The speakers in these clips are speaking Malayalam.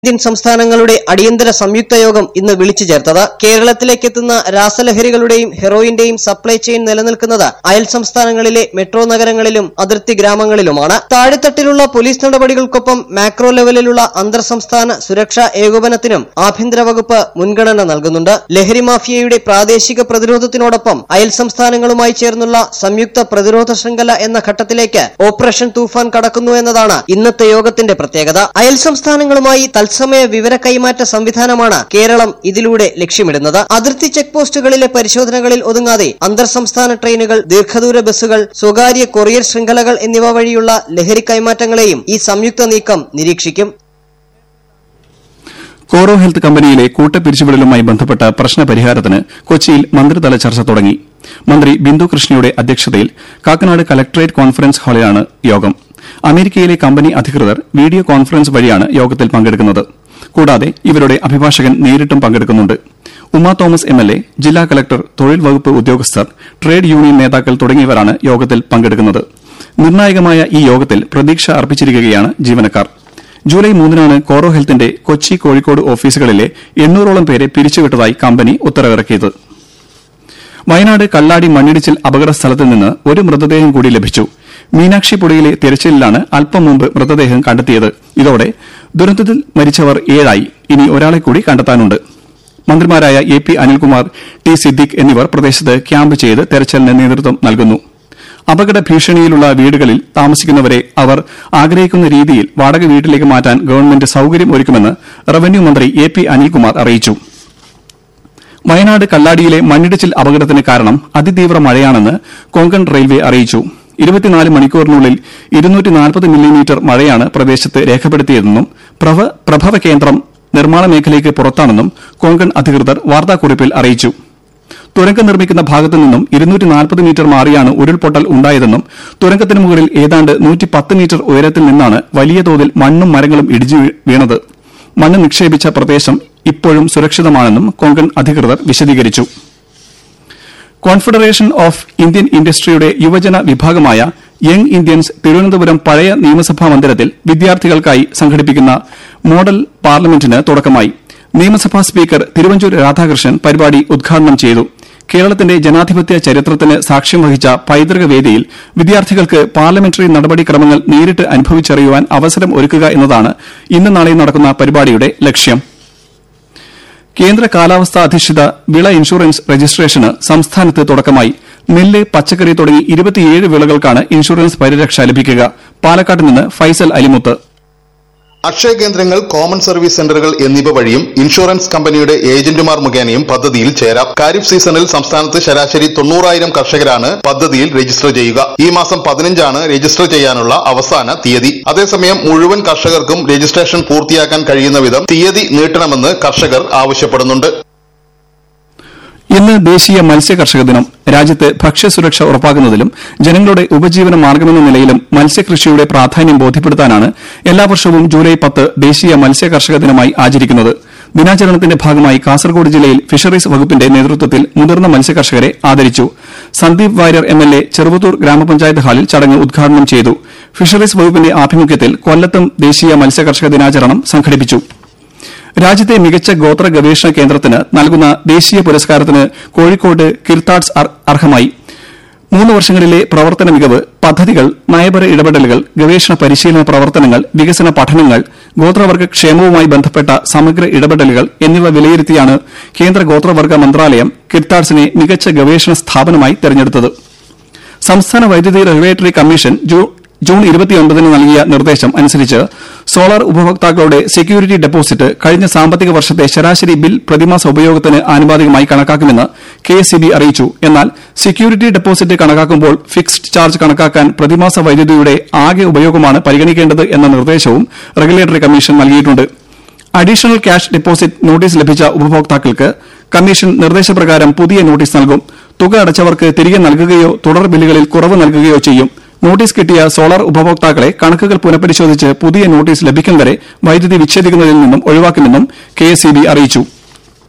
ഇന്ത്യൻ സംസ്ഥാനങ്ങളുടെ അടിയന്തര സംയുക്ത യോഗം ഇന്ന് വിളിച്ചു ചേർത്തത് കേരളത്തിലേക്കെത്തുന്ന രാസലഹരികളുടെയും ഹെറോയിന്റെയും സപ്ലൈ ചെയിൻ നിലനിൽക്കുന്നത് അയൽ സംസ്ഥാനങ്ങളിലെ മെട്രോ നഗരങ്ങളിലും അതിർത്തി ഗ്രാമങ്ങളിലുമാണ് താഴെത്തട്ടിലുള്ള പോലീസ് നടപടികൾക്കൊപ്പം മാക്രോ ലെവലിലുള്ള അന്തർ സംസ്ഥാന സുരക്ഷാ ഏകോപനത്തിനും ആഭ്യന്തര വകുപ്പ് മുൻഗണന നൽകുന്നുണ്ട് ലഹരി മാഫിയയുടെ പ്രാദേശിക പ്രതിരോധത്തിനോടൊപ്പം അയൽ സംസ്ഥാനങ്ങളുമായി ചേർന്നുള്ള സംയുക്ത പ്രതിരോധ ശൃംഖല എന്ന ഘട്ടത്തിലേക്ക് ഓപ്പറേഷൻ തൂഫാൻ കടക്കുന്നു എന്നതാണ് ഇന്നത്തെ യോഗത്തിന്റെ പ്രത്യേകത അയൽ സംസ്ഥാനങ്ങളുമായി തത്സമയ വിവര കൈമാറ്റ സംവിധാനമാണ് കേരളം ഇതിലൂടെ ലക്ഷ്യമിടുന്നത് അതിർത്തി ചെക്ക് പോസ്റ്റുകളിലെ പരിശോധനകളിൽ ഒതുങ്ങാതെ അന്തർ സംസ്ഥാന ട്രെയിനുകൾ ദീർഘദൂര ബസ്സുകൾ സ്വകാര്യ കൊറിയർ ശൃംഖലകൾ എന്നിവ വഴിയുള്ള ലഹരി കൈമാറ്റങ്ങളെയും ഈ സംയുക്ത നീക്കം നിരീക്ഷിക്കും കോറോ ഹെൽത്ത് കമ്പനിയിലെ കൂട്ടപ്പിരിച്ചുവിടലുമായി ബന്ധപ്പെട്ട പ്രശ്ന പരിഹാരത്തിന് കൊച്ചിയിൽ മന്ത്രിതല ചർച്ച തുടങ്ങി മന്ത്രി ബിന്ദു കൃഷ്ണയുടെ അധ്യക്ഷതയിൽ കാക്കനാട് കലക്ടറേറ്റ് കോൺഫറൻസ് ഹാളിലാണ് യോഗം അമേരിക്കയിലെ കമ്പനി അധികൃതർ വീഡിയോ കോൺഫറൻസ് വഴിയാണ് യോഗത്തിൽ പങ്കെടുക്കുന്നത് കൂടാതെ ഇവരുടെ അഭിഭാഷകൻ നേരിട്ടും പങ്കെടുക്കുന്നുണ്ട് Uma Thomas M L A ജില്ലാ കലക്ടർ തൊഴിൽ വകുപ്പ് ഉദ്യോഗസ്ഥർ ട്രേഡ് യൂണിയൻ നേതാക്കൾ തുടങ്ങിയവരാണ് യോഗത്തിൽ പങ്കെടുക്കുന്നത് നിർണായകമായ ഈ യോഗത്തിൽ പ്രതീക്ഷ അർപ്പിച്ചിരിക്കുകയാണ് ജീവനക്കാർ ജൂലൈ മൂന്നിനാണ് കോറോ ഹെൽത്തിന്റെ കൊച്ചി കോഴിക്കോട് ഓഫീസുകളിലെ എണ്ണൂറോളം പേരെ പിരിച്ചുവിട്ടതായി കമ്പനി ഉത്തരവിറക്കിയത് വയനാട് കള്ളാടി മണ്ണിടിച്ചിൽ അപകട സ്ഥലത്ത് നിന്ന് ഒരു മൃതദേഹം കൂടി ലഭിച്ചു മീനാക്ഷിപ്പുഴയിലെ തിരച്ചിലിലാണ് അല്പം മുമ്പ് മൃതദേഹം കണ്ടെത്തിയത് ഇതോടെ ദുരന്തത്തിൽ മരിച്ചവർ ഏഴായി ഇനി ഒരാളെ കൂടി കണ്ടെത്താനുണ്ട് മന്ത്രിമാരായ A P Anilkumar T Siddique എന്നിവർ പ്രദേശത്ത് ക്യാമ്പ് ചെയ്ത് തെരച്ചിലിന് നേതൃത്വം നൽകുന്നു അപകട ഭീഷണിയിലുള്ള വീടുകളിൽ താമസിക്കുന്നവരെ അവർ ആഗ്രഹിക്കുന്ന രീതിയിൽ വാടക വീട്ടിലേക്ക് മാറ്റാൻ ഗവൺമെന്റ് സൌകര്യം ഒരുക്കുമെന്ന് റവന്യൂ മന്ത്രി എ പി അനിൽകുമാർ അറിയിച്ചു വയനാട് കല്ലാടിയിലെ മണ്ണിടിച്ചിൽ അപകടത്തിന് കാരണം അതിതീവ്ര മഴയാണെന്ന് കൊങ്കൺ റെയിൽവേ അറിയിച്ചു ഇരുപത്തിനാല് മണിക്കൂറിനുള്ളിൽ ഇരുന്നൂറ്റി മില്ലിമീറ്റർ മഴയാണ് പ്രദേശത്ത് രേഖപ്പെടുത്തിയതെന്നും പ്രഭ- പ്രഭവ കേന്ദ്രം നിർമ്മാണ മേഖലയ്ക്ക് പുറത്താണെന്നും കൊങ്കൺ അധികൃതർ വാർത്താക്കുറിപ്പിൽ അറിയിച്ചു തുരങ്കം നിർമ്മിക്കുന്ന ഭാഗത്തു നിന്നും ഇരുന്നൂറ്റി നാൽപ്പത് മീറ്റർ മാറിയാണ് ഉരുൾപൊട്ടൽ ഉണ്ടായതെന്നും തുരങ്കത്തിന് മുകളിൽ ഏതാണ്ട് നൂറ്റി പത്ത് മീറ്റർ ഉയരത്തിൽ നിന്നാണ് വലിയ തോതിൽ മണ്ണും മരങ്ങളും ഇടിച്ചു വീ- വീണത് മണ്ണ് നിക്ഷേപിച്ച പ്രദേശം ഇപ്പോഴും സുരക്ഷിതമാണെന്നും കൊങ്കൺ അധികൃതർ വിശദീകരിച്ചു കോൺഫെഡറേഷൻ ഓഫ് ഇന്ത്യൻ ഇൻഡസ്ട്രിയുടെ യുവജന വിഭാഗമായ യങ് ഇന്ത്യൻസ് തിരുവനന്തപുരം പഴയ നിയമസഭാ മന്ദിരത്തിൽ വിദ്യാർത്ഥികൾക്കായി സംഘടിപ്പിക്കുന്ന മോഡൽ പാർലമെന്റിന് തുടക്കമായി നിയമസഭാ സ്പീക്കർ തിരുവഞ്ചൂർ രാധാകൃഷ്ണൻ പരിപാടി ഉദ്ഘാടനം ചെയ്തു കേരളത്തിന്റെ ജനാധിപത്യ ചരിത്രത്തിന് സാക്ഷ്യം വഹിച്ച പൈതൃക വേദിയിൽ വിദ്യാർത്ഥികൾക്ക് പാർലമെന്ററി നടപടിക്രമങ്ങൾ നേരിട്ട് അനുഭവിച്ചറിയുവാൻ അവസരം ഒരുക്കുക എന്നതാണ് ഇന്ന് നാളെയും നടക്കുന്ന പരിപാടിയുടെ ലക്ഷ്യം കേന്ദ്ര കാലാവസ്ഥാ അധിഷ്ഠിത വിള ഇൻഷുറൻസ് രജിസ്ട്രേഷന് സംസ്ഥാനത്ത് തുടക്കമായി നെല്ല് പച്ചക്കറി തുടങ്ങി ഇരുപത്തിയേഴ് വിളകൾക്കാണ് ഇൻഷുറൻസ് പരിരക്ഷ ലഭിക്കുക പാലക്കാട് നിന്ന് ഫൈസൽ അലിമുത്ത് അക്ഷയ കേന്ദ്രങ്ങൾ കോമൺ സർവീസ് സെന്ററുകൾ എന്നിവ വഴിയും ഇൻഷുറൻസ് കമ്പനിയുടെ ഏജന്റുമാർ മുഖേനയും പദ്ധതിയിൽ ചേരാം ഖാരിഫ് സീസണിൽ സംസ്ഥാനത്ത് ശരാശരി തൊണ്ണൂറായിരം കർഷകരാണ് പദ്ധതിയിൽ രജിസ്റ്റർ ചെയ്യുക ഈ മാസം പതിനഞ്ചാണ് രജിസ്റ്റർ ചെയ്യാനുള്ള അവസാന തീയതി അതേസമയം മുഴുവൻ കർഷകർക്കും രജിസ്ട്രേഷൻ പൂർത്തിയാക്കാൻ കഴിയുന്ന വിധം തീയതി നീട്ടണമെന്ന് കർഷകർ ആവശ്യപ്പെടുന്നുണ്ട് ഇന്ന് ദേശീയ മത്സ്യ കർഷക ദിനം രാജ്യത്ത് ഭക്ഷ്യസുരക്ഷ ഉറപ്പാക്കുന്നതിലും ജനങ്ങളുടെ ഉപജീവന മാർഗമെന്ന നിലയിലും മത്സ്യകൃഷിയുടെ പ്രാധാന്യം ബോധ്യപ്പെടുത്താനാണ് എല്ലാ വർഷവും ജൂലൈ പത്ത് ദേശീയ മത്സ്യ കർഷക ദിനമായി ആചരിക്കുന്നത് ദിനാചരണത്തിന്റെ ഭാഗമായി കാസർഗോഡ് ജില്ലയിൽ ഫിഷറീസ് വകുപ്പിന്റെ നേതൃത്വത്തിൽ മുതിർന്ന മത്സ്യകർഷകരെ ആദരിച്ചു Sandeep Warrier M L A Cheruvathur ഗ്രാമപഞ്ചായത്ത് ഹാളിൽ ചടങ്ങ് ഉദ്ഘാടനം ചെയ്തു ഫിഷറീസ് വകുപ്പിന്റെ ആഭിമുഖ്യത്തിൽ കൊല്ലത്തും ദേശീയ മത്സ്യകർഷക ദിനാചരണം സംഘടിപ്പിച്ചു രാജ്യത്തെ മികച്ച ഗോത്ര ഗവേഷണ കേന്ദ്രത്തിന് നൽകുന്ന ദേശീയ പുരസ്കാരത്തിന് കോഴിക്കോട് കിർത്താഡ്സ് അർ- അർഹമായി മൂന്ന് വർഷങ്ങളിലെ പ്രവർത്തന മികവ് പദ്ധതികൾ നയപര ഇടപെടലുകൾ ഗവേഷണ പരിശീലന പ്രവർത്തനങ്ങൾ വികസന പഠനങ്ങൾ ഗോത്രവർഗ ക്ഷേമവുമായി ബന്ധപ്പെട്ട സമഗ്ര ഇടപെടലുകൾ എന്നിവ വിലയിരുത്തിയാണ് കേന്ദ്ര ഗോത്രവർഗ മന്ത്രാലയം കിർത്താഡ്സിനെ മികച്ച ഗവേഷണ സ്ഥാപനമായി തെരഞ്ഞെടുത്തത് സംസ്ഥാന വൈദ്യുതി റെഗുലേറ്ററി കമ്മീഷൻ ജൂ- ജൂൺ ഇരുപത്തിയൊൻപതിന് നൽകിയ നിർദ്ദേശം അനുസരിച്ച് സോളാർ ഉപഭോക്താക്കളുടെ സെക്യൂരിറ്റി ഡെപ്പോസിറ്റ് കഴിഞ്ഞ സാമ്പത്തിക വർഷത്തെ ശരാശരി ബിൽ പ്രതിമാസ ഉപയോഗത്തിന് ആനുപാതികമായി കണക്കാക്കുമെന്ന് കെ അറിയിച്ചു എന്നാൽ സെക്യൂരിറ്റി ഡെപ്പോസിറ്റ് കണക്കാക്കുമ്പോൾ ഫിക്സ്ഡ് ചാർജ് കണക്കാക്കാൻ പ്രതിമാസ വൈദ്യുതിയുടെ ആകെ ഉപയോഗമാണ് പരിഗണിക്കേണ്ടത് എന്ന നിർദ്ദേശവും റെഗുലേറ്ററി കമ്മീഷൻ നൽകിയിട്ടുണ്ട് അഡീഷണൽ ക്യാഷ് ഡെപ്പോസിറ്റ് നോട്ടീസ് ലഭിച്ച ഉപഭോക്താക്കൾക്ക് കമ്മീഷൻ നിർദ്ദേശപ്രകാരം പുതിയ നോട്ടീസ് നൽകും തുക അടച്ചവർക്ക് തിരികെ നൽകുകയോ തുടർ ബില്ലുകളിൽ കുറവ് നൽകുകയോ ചെയ്യും നോട്ടീസ് കിട്ടിയ സോളാർ ഉപഭോക്താക്കളെ കണക്കുകൾ പുനഃപരിശോധിച്ച് പുതിയ നോട്ടീസ് ലഭിക്കും വരെ വൈദ്യുതി വിച്ഛേദിക്കുന്നതിൽ നിന്നും ഒഴിവാക്കുമെന്നും കെ അറിയിച്ചു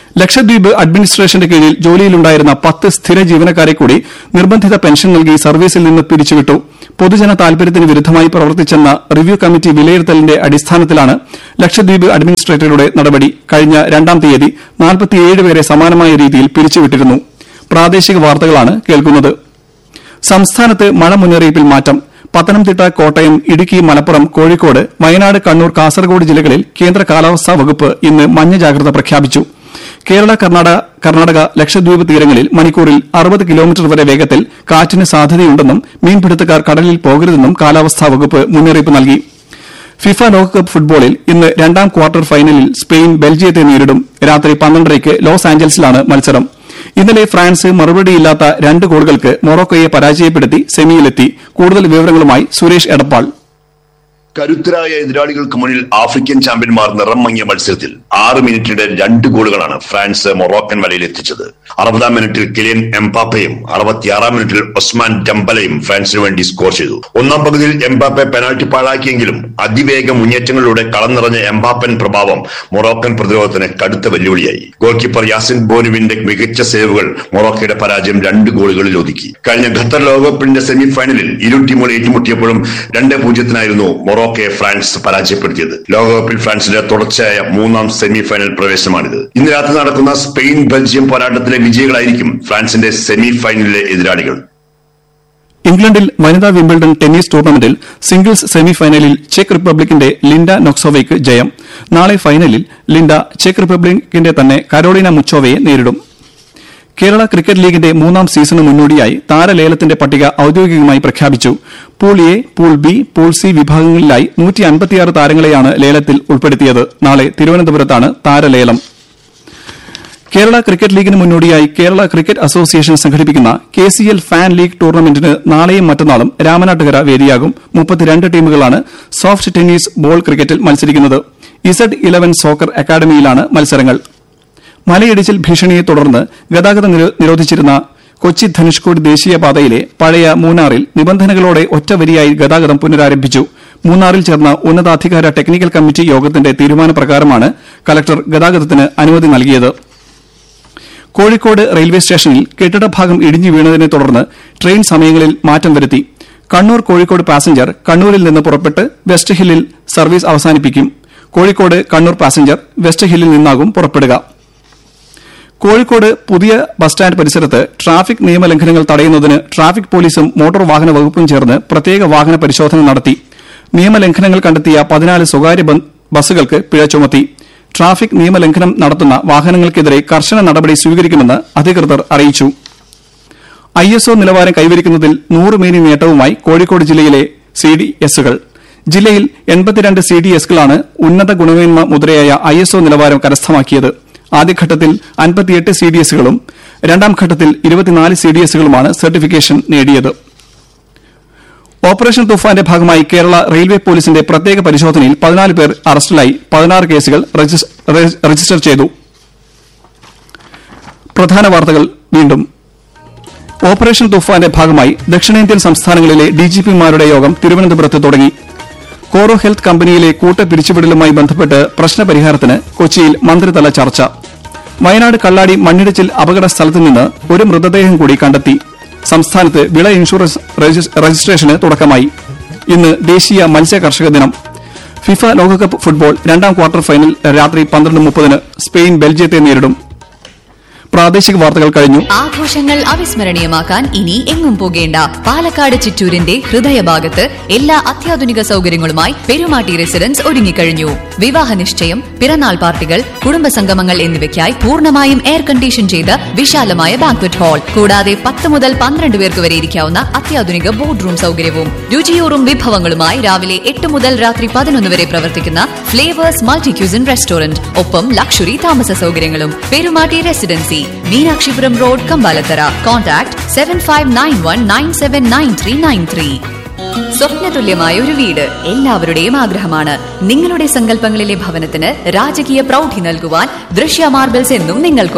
ലക്ഷദ്വീപ് അഡ്മിനിസ്ട്രേഷന്റെ കീഴിൽ ജോലിയിലുണ്ടായിരുന്ന പത്ത് സ്ഥിര ജീവനക്കാരെ കൂടി നിർബന്ധിത പെൻഷൻ നൽകി സർവീസിൽ നിന്ന് പിരിച്ചുവിട്ടു പൊതുജന താൽപര്യത്തിന് വിരുദ്ധമായി പ്രവർത്തിച്ചെന്ന റിവ്യൂ കമ്മിറ്റി വിലയിരുത്തലിന്റെ അടിസ്ഥാനത്തിലാണ് ലക്ഷദ്വീപ് അഡ്മിനിസ്ട്രേറ്ററുടെ നടപടി കഴിഞ്ഞ രണ്ടാം തീയതി നാൽപ്പത്തിയേഴ് പേരെ സമാനമായ രീതിയിൽ പിരിച്ചുവിട്ടിരുന്നു പ്രാദേശിക വാർത്തകളാണ് കേൾക്കുന്നത് സംസ്ഥാനത്ത് മഴ മുന്നറിയിപ്പിൽ മാറ്റം പത്തനംതിട്ട കോട്ടയം ഇടുക്കി മലപ്പുറം കോഴിക്കോട് വയനാട് കണ്ണൂർ കാസർഗോഡ് ജില്ലകളിൽ കേന്ദ്ര കാലാവസ്ഥാ വകുപ്പ് ഇന്ന് മഞ്ഞ ജാഗ്രത പ്രഖ്യാപിച്ചു കേരള കർണാടക കർണാടക ലക്ഷദ്വീപ് തീരങ്ങളിൽ മണിക്കൂറിൽ അറുപത് കിലോമീറ്റർ വരെ വേഗത്തിൽ കാറ്റിന് സാധ്യതയുണ്ടെന്നും മീൻപിടുത്തക്കാർ കടലിൽ പോകരുതെന്നും കാലാവസ്ഥാ വകുപ്പ് മുന്നറിയിപ്പ് നൽകി ഫിഫ ലോകകപ്പ് ഫുട്ബോളിൽ ഇന്ന് രണ്ടാം ക്വാർട്ടർ ഫൈനലിൽ സ്പെയിൻ ബെൽജിയത്തെ നേരിടും രാത്രി പന്ത്രണ്ടരയ്ക്ക് ലോസ് ആഞ്ചൽസിലാണ് മത്സരം ഇന്നലെ ഫ്രാൻസ് മറുപടിയില്ലാത്ത രണ്ട് ഗോളുകൾക്ക് മൊറോക്കോയെ പരാജയപ്പെടുത്തി സെമിയിലെത്തി കൂടുതൽ വിവരങ്ങളുമായി സുരേഷ് എടപ്പാൾ കരുത്തരായ എതിരാളികൾക്ക് മുന്നിൽ ആഫ്രിക്കൻ ചാമ്പ്യന്മാർ നിറം മങ്ങിയ മത്സരത്തിൽ ആറ് മിനിറ്റിടെ രണ്ട് ഗോളുകളാണ് ഫ്രാൻസ് മൊറോക്കൻ വലയിൽ എത്തിച്ചത് അറുപതാം മിനിറ്റിൽ കിലിയൻ എംപാപ്പയും അറുപത്തിയാറാം മിനിറ്റിൽ ഒസ്മാൻ ഡംബലയും ഫ്രാൻസിന് വേണ്ടി സ്കോർ ചെയ്തു ഒന്നാം പകുതിയിൽ എംപാപ്പെ പെനാൽറ്റി പാഴാക്കിയെങ്കിലും അതിവേഗ മുന്നേറ്റങ്ങളിലൂടെ കളം നിറഞ്ഞ എംപാപ്പൻ പ്രഭാവം മൊറോക്കൻ പ്രതിരോധത്തിന് കടുത്ത വെല്ലുവിളിയായി ഗോൾ കീപ്പർ യാസിൻ ബോനുവിന്റെ മികച്ച സേവുകൾ മൊറോക്കയുടെ പരാജയം രണ്ട് ഗോളുകളിൽ ഒതുക്കി കഴിഞ്ഞ ഖത്തർ ലോകകപ്പിന്റെ സെമി ഫൈനലിൽ ഇരു ടീമുകൾ ഏറ്റുമുട്ടിയപ്പോഴും രണ്ട് പൂജ്യത്തിനായിരുന്നു മൊറോക്കയെ ഫ്രാൻസ് പരാജയപ്പെടുത്തിയത് ലോകകപ്പിൽ ഫ്രാൻസിന്റെ തുടർച്ചയായ മൂന്നാം സെമി ഫൈനൽ പ്രവേശനമാണിത് ഇന്ന് രാത്രി നടക്കുന്ന സ്പെയിൻ ബെൽജിയം പോരാട്ടത്തിലെ വിജയികളായിരിക്കും ഫ്രാൻസിന്റെ സെമി ഫൈനലിലെ എതിരാളികൾ ഇംഗ്ലണ്ടിൽ വനിതാ വിംബിൾഡൺ ടെന്നീസ് ടൂർണമെന്റിൽ സിംഗിൾസ് സെമി ഫൈനലിൽ ചെക്ക് റിപ്പബ്ലിക്കിന്റെ ലിൻഡ നൊക്സോവയ്ക്ക് ജയം നാളെ ഫൈനലിൽ ലിൻഡ ചെക്ക് റിപ്പബ്ലിക്കിന്റെ തന്നെ കരോളിന മുച്ചോവയെ നേരിടും കേരള ക്രിക്കറ്റ് ലീഗിന്റെ മൂന്നാം സീസണ് മുന്നോടിയായി താരലേലത്തിന്റെ പട്ടിക ഔദ്യോഗികമായി പ്രഖ്യാപിച്ചു pool A pool B pool C വിഭാഗങ്ങളിലായി നൂറ്റി അൻപത്തിയാറ് താരങ്ങളെയാണ് ലേലത്തിൽ ഉൾപ്പെടുത്തിയത് നാളെ തിരുവനന്തപുരത്താണ് താരലേലം കേരള ക്രിക്കറ്റ് ലീഗിന് മുന്നോടിയായി കേരള ക്രിക്കറ്റ് അസോസിയേഷൻ സംഘടിപ്പിക്കുന്ന K C L fan league ടൂർണമെന്റിന് നാളെയും മറ്റന്നാളും രാമനാട്ടുകര വേദിയാകും മുപ്പത്തിരണ്ട് ടീമുകളാണ് സോഫ്റ്റ് ടെന്നീസ് ബോൾ ക്രിക്കറ്റിൽ മത്സരിക്കുന്നത് ഇസഡ് ഇലവൻ സോക്കർ അക്കാദമിയിലാണ് മത്സരങ്ങൾ മലയിടിച്ചിൽ ഭീഷണിയെ തുടർന്ന് ഗതാഗതം നിരോ- നിരോധിച്ചിരുന്ന കൊച്ചി ധനുഷ്കോടി ദേശീയപാതയിലെ പഴയ മൂന്നാറിൽ നിബന്ധനകളോടെ ഒറ്റവരിയായി ഗതാഗതം പുനരാരംഭിച്ചു മൂന്നാറിൽ ചേർന്ന ഉന്നതാധികാര ടെക്നിക്കൽ കമ്മിറ്റി യോഗത്തിന്റെ തീരുമാനപ്രകാരമാണ് കലക്ടർ ഗതാഗതത്തിന് അനുമതി നൽകിയത് കോഴിക്കോട് റെയിൽവേ സ്റ്റേഷനിൽ കെട്ടിടഭാഗം ഇടിഞ്ഞു വീണതിനെ തുടർന്ന് ട്രെയിൻ സമയങ്ങളിൽ മാറ്റം വരുത്തി കണ്ണൂർ കോഴിക്കോട് പാസഞ്ചർ കണ്ണൂരിൽ നിന്ന് പുറപ്പെട്ട് വെസ്റ്റ് ഹില്ലിൽ സർവീസ് അവസാനിപ്പിക്കും കോഴിക്കോട് കണ്ണൂർ പാസഞ്ചർ വെസ്റ്റ് ഹില്ലിൽ നിന്നാകും പുറപ്പെടുക കോഴിക്കോട് പുതിയ ബസ് സ്റ്റാൻഡ് പരിസരത്ത് ട്രാഫിക് നിയമലംഘനങ്ങൾ തടയുന്നതിന് ട്രാഫിക് പോലീസും മോട്ടോർ വാഹന വകുപ്പും ചേർന്ന് പ്രത്യേക വാഹന പരിശോധന നടത്തി നിയമലംഘനങ്ങൾ കണ്ടെത്തിയ പതിനാല് സ്വകാര്യ ബ- ബസ്സുകൾക്ക് പിഴ ചുമത്തി ട്രാഫിക് നിയമലംഘനം നടത്തുന്ന വാഹനങ്ങൾക്കെതിരെ കർശന നടപടി സ്വീകരിക്കുമെന്ന് അധികൃതർ അറിയിച്ചു ഐ എസ് ഒ നിലവാരം കൈവരിക്കുന്നതിൽ നൂറ് മേനി നേട്ടവുമായി കോഴിക്കോട് ജില്ലയിലെ സി ഡി എസുകൾ ജില്ലയിൽ എൺപത്തിരണ്ട് സി ഡി എസുകളാണ് ഉന്നത ഗുണമേന്മ മുദ്രയായ ഐ എസ് ഒ നിലവാരം കരസ്ഥമാക്കിയത് ആദ്യഘട്ടത്തിൽ അൻപത്തിയെട്ട് സി ഡി എസുകളും രണ്ടാം ഘട്ടത്തിൽ ഇരുപത്തിനാല് സി ഡി എസുകളുമാണ് സർട്ടിഫിക്കേഷൻ നേടിയത് ഓപ്പറേഷൻ തുഫാന്റെ ഭാഗമായി കേരള റെയിൽവേ പോലീസിന്റെ പ്രത്യേക പരിശോധനയിൽ പതിനാല് പേർ അറസ്റ്റിലായി പതിനാറ് കേസുകൾ രജിസ്- രജി- രജിസ്റ്റർ ചെയ്തു പ്രധാന വാർത്തകൾ വീണ്ടും ഓപ്പറേഷൻ തുഫാന്റെ ഭാഗമായി ദക്ഷിണേന്ത്യൻ സംസ്ഥാനങ്ങളിലെ ഡിജിപിമാരുടെ യോഗം തിരുവനന്തപുരത്ത് തുടങ്ങി കോറോ ഹെൽത്ത് കമ്പനിയിലെ കൂട്ട പിരിച്ചുവിടലുമായി ബന്ധപ്പെട്ട് പ്രശ്നപരിഹാരത്തിന് കൊച്ചിയിൽ മന്ത്രിതല ചർച്ച വയനാട് കള്ളാടി മണ്ണിടിച്ചിൽ അപകട സ്ഥലത്ത് നിന്ന് ഒരു മൃതദേഹം കൂടി കണ്ടെത്തി സംസ്ഥാനത്ത് വിള ഇൻഷുറൻസ് രജിസ്- രജിസ്ട്രേഷന് തുടക്കമായി ഇന്ന് ദേശീയ മത്സ്യ കർഷക ദിനം ഫിഫ ലോകകപ്പ് ഫുട്ബോൾ രണ്ടാം ക്വാർട്ടർ ഫൈനൽ രാത്രി പന്ത്രണ്ട് മുപ്പതിന് സ്പെയിൻ ബെൽജിയത്തെ നേരിടും പ്രാദേശിക വാർത്തകൾ കഴിഞ്ഞു ആഘോഷങ്ങൾ അവിസ്മരണീയമാക്കാൻ ഇനി എങ്ങും പോകേണ്ട പാലക്കാട് ചിറ്റൂരിന്റെ ഹൃദയഭാഗത്ത് എല്ലാ അത്യാധുനിക സൗകര്യങ്ങളുമായി പെരുമാട്ടി റെസിഡൻസ് ഒരുങ്ങിക്കഴിഞ്ഞു വിവാഹ നിശ്ചയം പിറന്നാൾ പാർട്ടികൾ കുടുംബസംഗമങ്ങൾ എന്നിവയ്ക്കായി പൂർണ്ണമായും എയർ കണ്ടീഷൻ ചെയ്ത വിശാലമായ ബാങ്ക്വറ്റ് ഹാൾ കൂടാതെ പത്ത് മുതൽ പന്ത്രണ്ട് പേർക്ക് വരെ ഇരിക്കാവുന്ന അത്യാധുനിക ബോർഡ് റൂം സൗകര്യവും രുചിയൂറും വിഭവങ്ങളുമായി രാവിലെ എട്ട് മുതൽ രാത്രി പതിനൊന്ന് വരെ പ്രവർത്തിക്കുന്ന ഫ്ലേവേഴ്സ് മൾട്ടി ക്യൂസിൻ റെസ്റ്റോറന്റ് ഒപ്പം ലക്ഷറി താമസ സൗകര്യങ്ങളും Perumatti residency Meenakshipuram road Kambalathara contact seven five nine one nine seven nine three nine three സ്വപ്നതുല്യമായ ഒരു വീട് എല്ലാവരുടെയും ആഗ്രഹമാണ് നിങ്ങളുടെ സങ്കല്പങ്ങളിലെ ഭവനത്തിന് രാജകീയ പ്രൗഢി നൽകുവാൻ ദൃശ്യ മാർബിൾസ് എന്നും നിങ്ങൾക്കൊപ്പം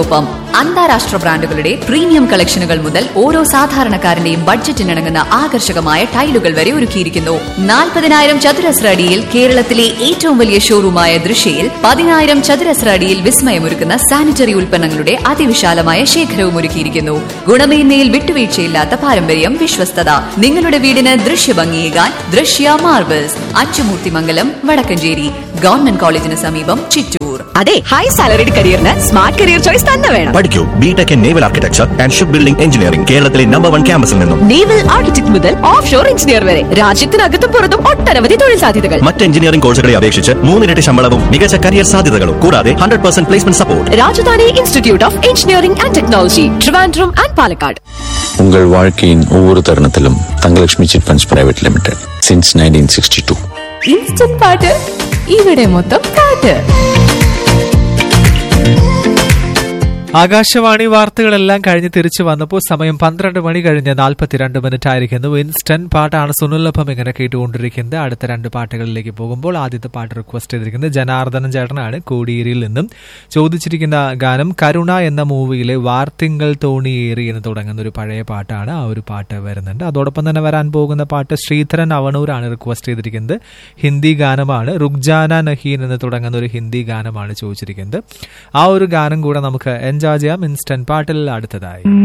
അന്താരാഷ്ട്ര ബ്രാൻഡുകളുടെ പ്രീമിയം കളക്ഷനുകൾ മുതൽ ഓരോ സാധാരണക്കാരന്റെയും ബഡ്ജറ്റിനിണങ്ങുന്ന ആകർഷകമായ ടൈലുകൾ വരെ ഒരുക്കിയിരിക്കുന്നു നാൽപ്പതിനായിരം ചതുരശ്ര അടിയിൽ കേരളത്തിലെ ഏറ്റവും വലിയ ഷോറൂമായ ദൃശ്യയിൽ പതിനായിരം ചതുരശ്ര അടിയിൽ വിസ്മയമൊരുക്കുന്ന സാനിറ്ററി ഉൽപ്പന്നങ്ങളുടെ അതിവിശാലമായ ശേഖരവും ഒരുക്കിയിരിക്കുന്നു ഗുണമേന്മയിൽ വിട്ടുവീഴ്ചയില്ലാത്ത പാരമ്പര്യം വിശ്വസ്തത നിങ്ങളുടെ വീടിന് ദൃശ്യഭംഗിയേകാൻ ദൃശ്യ മാർബിൾസ് അച്ചുമൂർത്തിമംഗലം വടക്കഞ്ചേരി ഗവൺമെന്റ് കോളേജിന് സമീപം ചിറ്റൂർ അതെ ഹൈ സാലറിഡ് കരിയറിന് സ്മാർട്ട് കരിയർ ചോയ്സ് തന്നെ വേണം പഠിക്കൂ B Tech in naval architecture and ship building engineering കേരളത്തിലെ നമ്പർ വൺ ക്യാമ്പസിൽ നിന്നും നേവൽ ആർക്കിടെക്ട് മുതൽ ഓഫ് ഷോർ എഞ്ചിനീയർ വരെ രാജ്യത്തിനകത്തും പുറത്തും ഒട്ടനവധി തൊഴിൽ സാധ്യതകൾ മറ്റ് എഞ്ചിനീയറിംഗ് കോഴ്സുകളെ അപേക്ഷിച്ച് മൂന്നിരട്ടി ശമ്പളവും മികച്ച കരിയർ സാധ്യതകളും കൂടാതെ hundred percent placement support Rajadhani institute of engineering and technology Trivandrum and Palakkad உங்கள் வாழ்க்கையின் ஒவ்வொரு தருணத்திலும் Thangalakshmi chit funds private limited since nineteen sixty two instant പാട്ട് ഇവിടെ മൊത്തം പാട്ട് ആകാശവാണി വാർത്തകളെല്ലാം കഴിഞ്ഞ് തിരിച്ചു വന്നപ്പോൾ സമയം പന്ത്രണ്ട് മണി കഴിഞ്ഞ് നാൽപ്പത്തിരണ്ട് മിനിറ്റ് ആയിരിക്കുന്നു ഇൻസ്റ്റന്റ് പാട്ടാണ് സുനിലൊപ്പം ഇങ്ങനെ കേട്ടുകൊണ്ടിരിക്കുന്നത് അടുത്ത രണ്ട് പാട്ടുകളിലേക്ക് പോകുമ്പോൾ ആദ്യത്തെ പാട്ട് റിക്വസ്റ്റ് ചെയ്തിരിക്കുന്നത് ജനാർദ്ദനൻ ചേട്ടനാണ് കോടിയേരിയിൽ നിന്നും ചോദിച്ചിരിക്കുന്ന ഗാനം കരുണ എന്ന മൂവിയിലെ വാർത്തിങ്കൾ തോണിയേറി എന്ന് തുടങ്ങുന്ന ഒരു പഴയ പാട്ടാണ് ആ ഒരു പാട്ട് വരുന്നുണ്ട് അതോടൊപ്പം തന്നെ വരാൻ പോകുന്ന പാട്ട് ശ്രീധരൻ അവണൂരാണ് റിക്വസ്റ്റ് ചെയ്തിരിക്കുന്നത് ഹിന്ദി ഗാനമാണ് റുക്ജാന നഹീൻ എന്ന് തുടങ്ങുന്ന ഒരു ഹിന്ദി ഗാനമാണ് ചോദിച്ചിരിക്കുന്നത് ആ ഒരു ഗാനം കൂടെ നമുക്ക് എൻജോയ് ചെയ്യാം ഇൻസ്റ്റന്റ് പാട്ടിൽ അടുത്തതായി